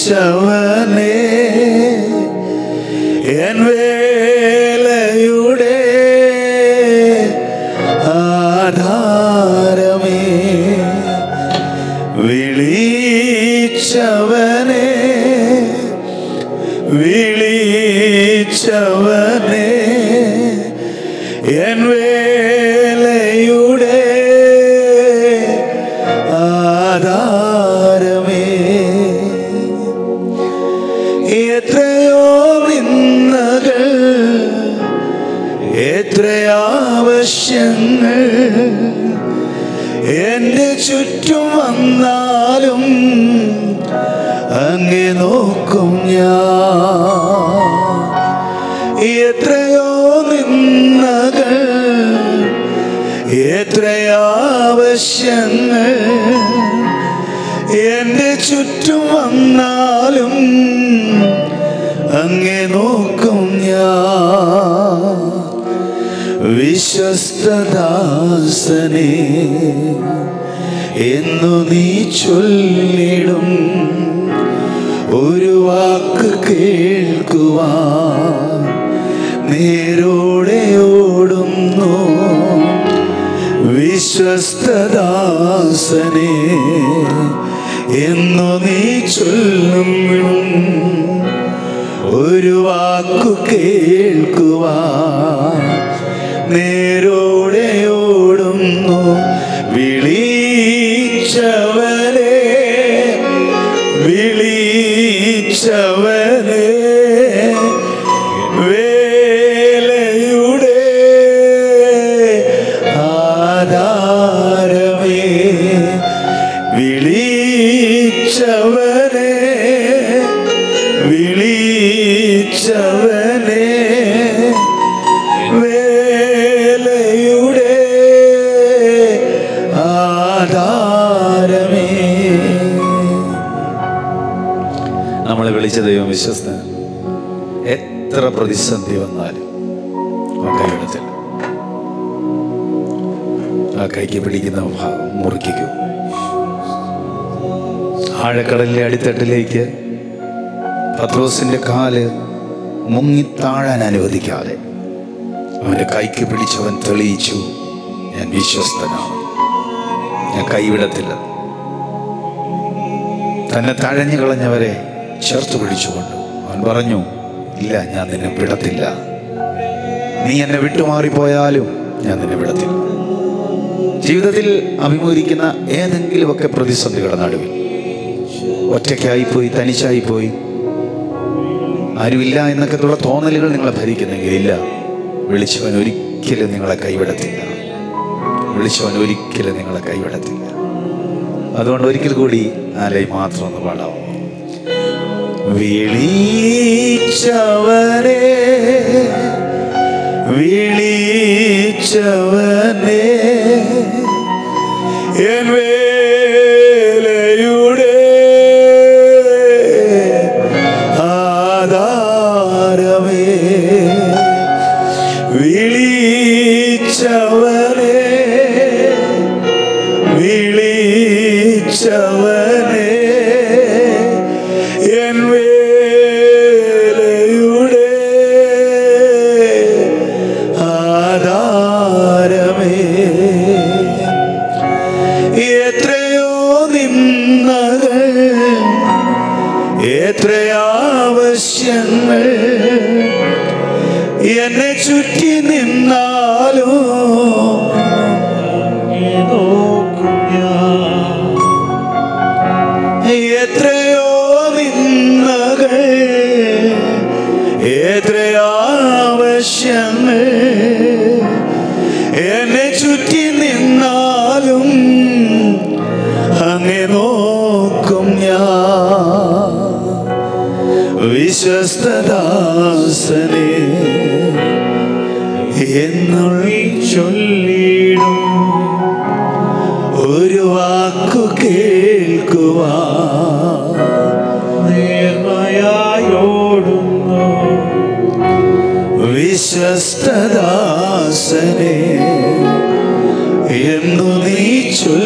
വിളിച്ചവനെ N വേലയുടെ ആധാരമേ വിളിച്ചവനെ വിളിച്ചവനെ N വേലയുടെ ആധാരമേ എത്രയോ നിന്നകൾ എത്രയാവശ്യങ്ങൾ എൻ്റെ ചുറ്റും വന്നാലും അങ്ങെ നോക്കും ഞാൻ എത്രയോ നിന്നകൾ എത്രയാവശ്യങ്ങൾ എൻ്റെ ചുറ്റും വന്നാലും അങ്ങെ നോക്കും ഞാൻ വിശ്വസ്തദാസനെ എന്നു നീ ചൊല്ലിടും ഒരു വാക്ക് കേൾക്കുവാൻ നേരോടെ ഓടുന്നു വിശ്വസ്തദാസനെ എന്നു നീ ചൊല്ലും ഒരു വാക്കു കേൾക്കുവാൻ നേരോടെ ഓടുന്നു വിളിച്ചവരെ വിളിച്ചവരെ വേലയുടെ ആധാരമേ വിളിച്ചവനെ വിളിച്ചവനെ വേലയുടെ ആധാരമേ നമ്മളെ വിളിച്ച ദൈവം വിശ്വസ്തൻ എത്ര പ്രതിസന്ധി വന്നാലും ആ കൈവിടത്തില്ല ആ കൈക്ക് പിടിക്കുന്ന ഭാഗം മുറിക്കൂ ആഴക്കടലിലെ അടിത്തട്ടിലേക്ക് പത്രോസിന്റെ കാല് മുങ്ങിത്താഴാൻ അനുവദിക്കാതെ അവന്റെ കൈക്ക് പിടിച്ചവൻ തെളിയിച്ചു ഞാൻ വിശ്വസ്തനാണ് ഞാൻ കൈവിടത്തില്ല തന്നെ തഴഞ്ഞു കളഞ്ഞവരെ ചേർത്ത് പിടിച്ചുകൊണ്ട് അവൻ പറഞ്ഞു ഇല്ല ഞാൻ നിന്നെ വിടത്തില്ല നീ എന്നെ വിട്ടുമാറിപ്പോയാലും ഞാൻ നിന്നെ വിടത്തില്ല ജീവിതത്തിൽ അഭിമുഖീകരിക്കുന്ന ഏതെങ്കിലുമൊക്കെ പ്രതിസന്ധികളുടെ നടുവിൽ ഒറ്റയ്ക്കായിപ്പോയി തനിച്ചായിപ്പോയി ആരുമില്ല എന്നൊക്കെയുള്ള തോന്നലുകൾ നിങ്ങളെ ഭരിക്കുന്നെങ്കിൽ ഇല്ല വിളിച്ചവൻ ഒരിക്കലും നിങ്ങളെ കൈവിടത്തില്ല വിളിച്ചവൻ ഒരിക്കലും നിങ്ങളെ കൈവിടത്തില്ല അതുകൊണ്ട് ഒരിക്കൽ കൂടി ആലൈ മാത്രം ഒന്ന് പാടാമോ വിളിച്ചവരെ വിളിച്ചവനെ എൻ വേലയുടെ ആധാരമേ വിളിച്ചവനെ വിളിച്ചവനെ എൻ വേലയുടെ ആധാരമേ എത്രയോ നിന്നകൾ എത്രയാവശ്യങ്ങൾ എന്നെ ചുറ്റി നിന്നാലോ എത്രയോ നിന്നകൾ എത്രയാവശ്യങ്ങൾ എന്നെ ചുറ്റി നിന്നാലും അങ്ങെ നോക്കും ഞാൻ വിശ്വസ്തദാസനെ എന്നുള്ളിൽ ചൊല്ലിടും ഒരു വാക്കു കേൾക്കുവാ നേർമയായോടുന്നു വിശ്വസ്തദാസനെ എന്നു നീ ചൊല്ലിടും